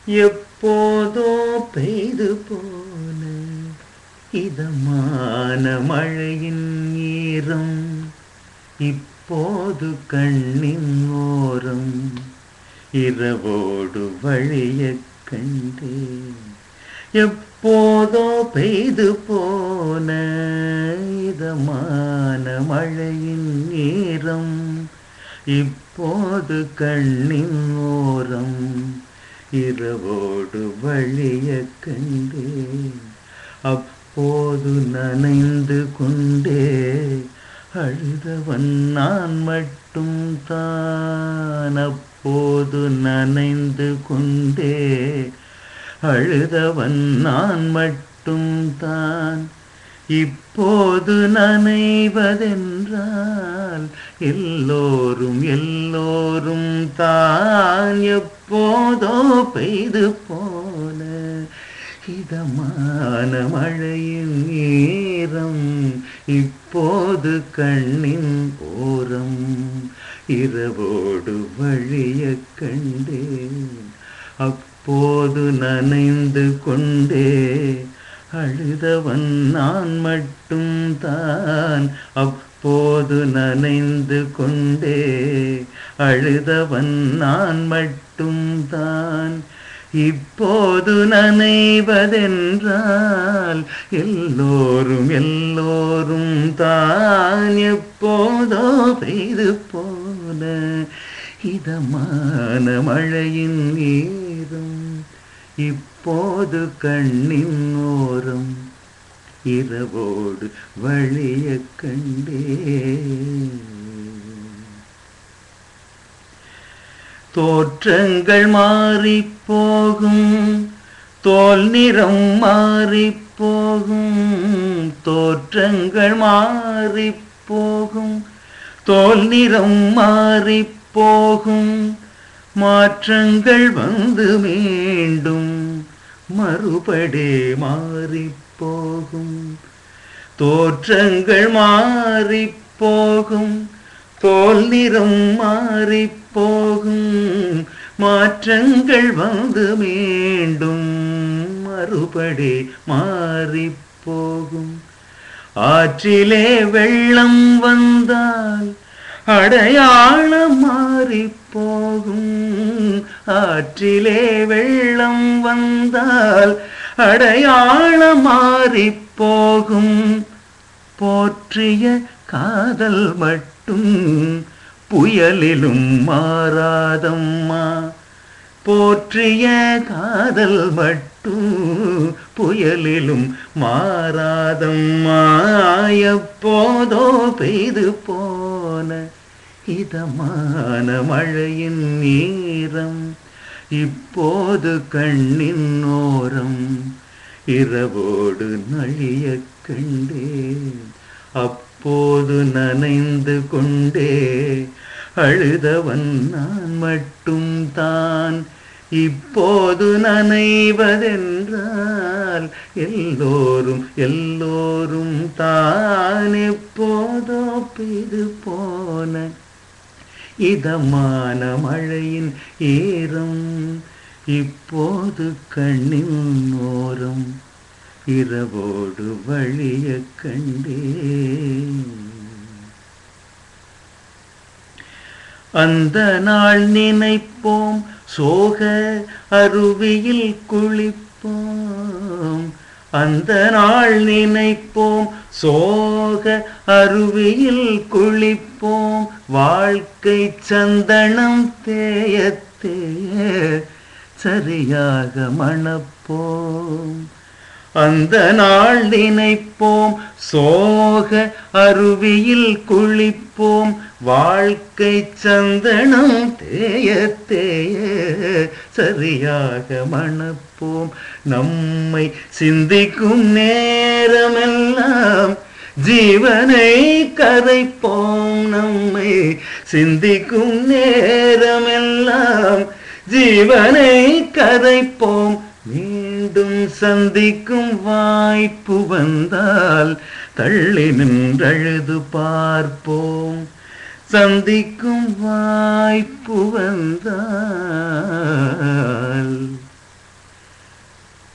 எப்போதோ பெய்து போன இதமான மழையின் ஈரம் இப்போது கண்ணின் ஓரம் இரவோடு வழிய கண்டேன் எப்போதோ பெய்து போன இதமான மழையின் ஈரம் இப்போது கண்ணின் ஓரம் இரவோடு வழிய கண்டேன் அப்போது நனைந்து கொண்டே அழுதவன் நான் மட்டும் தான் அப்போது நனைந்து கொண்டே அழுதவன் நான் மட்டும் தான் இப்போது நனைவதென்றால் எல்லோரும் எல்லோரும் தான் எப்போதோ பெய்து போன இதமான மழையின் ஈரம் இப்போது கண்ணின் ஓரம் இரவோடு வழிய கண்டேன் அப்போது நனைந்து கொண்டே அழுதவன் நான் மட்டும் தான் அப்போது நனைந்து கொண்டே அழுதவன் நான் மட்டும் தான் இப்போது நனைவதென்றால் எல்லோரும் எல்லோரும் தான் எப்போதோ பெய்து போன இதமான மழையின் ஈரம் இப்போது கண்ணின் ஓரம் இரவோடு வழிய கண்டே தோற்றங்கள் மாறி போகும் தோல் நிறம் மாறி போகும் தோற்றங்கள் மாறி போகும் தோல் நிறம் மாறி போகும் மாற்றங்கள் வந்து மீண்டும் மறுபடி மாறி போகும் தோற்றங்கள் மாறி போகும் தோல் நிறம் மாறி போகும் மாற்றங்கள் வந்து மீண்டும் மறுபடி மாறி போகும் ஆற்றிலே வெள்ளம் வந்தால் அடையாளம் மாறி போகும் ஆற்றிலே வெள்ளம் வந்தால் அடையாளம் மாறி போகும் போற்றிய காதல் மட்டும் புயலிலும் மாறாதம்மா போற்றிய காதல் மட்டும் புயலிலும் மாறாதம்மா எப்போதோ பெய்து போன இதமான மழையின் நீரம் இப்போது கண்ணின் ஓரம் இரவோடு நழிய கண்டேன் அப்போது நனைந்து கொண்டே அழுதவன் நான் மட்டும் தான் இப்போது நனைவதென்றால் எல்லோரும் எல்லோரும் தான் எப்போதோ பெய்து போன இதமான மழையின் ஈரம் இப்போது கண்ணின் ஓரம் இரவோடு வழிய கண்டேன் அந்த நாள் நினைப்போம் சோக அருவியில் குளிப்போம் அந்த நாள் நினைப்போம் சோக அருவியில் குளிப்போம் வாழ்க்கை சந்தனம் தேய தேய சரியாக மணப்போம் அந்த நாள் நினைப்போம் சோக அருவியில் குளிப்போம் வாழ்க்கை சந்தனம் தேய தேய சரியாக மணப்போம் நம்மை சிந்திக்கும் நேரமெல்லாம் ஜீவனை கரைப்போம் நம்மை சிந்திக்கும் நேரமெல்லாம் ஜீவனை கரைப்போம் மீண்டும் சந்திக்கும் வாய்ப்பு வந்தால் தள்ளி நின்றழுது பார்ப்போம் சந்திக்கும் வாய்ப்பு வந்தால்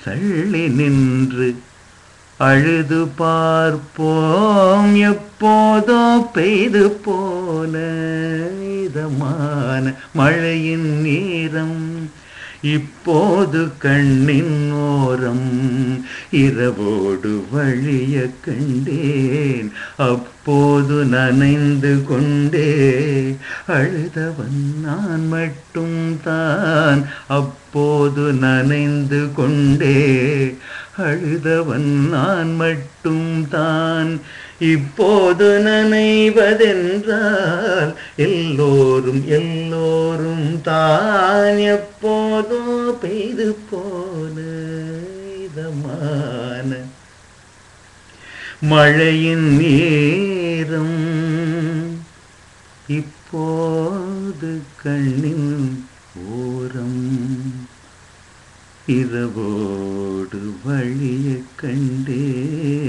தள்ளி நின்று அழுது பார்ப்போம் எப்போதோ பெய்து போன இதமான மழையின் நேரம் இப்போது கண்ணின் ஓரம் இரவோடு வழிய கண்டேன் அப்போது நனைந்து கொண்டே அழுதவன் நான் மட்டும் தான் அப்போது நனைந்து கொண்டே அழுதவன் நான் மட்டும் தான் இப்போது நனைவதென்றால் எல்லோரும் எல்லோரும் தான் எப்போதோ பெய்து போன இதமான மழையின் நேரம் இப்போது கண்ணின் ஓரம் இரவோடு வழிய கண்டே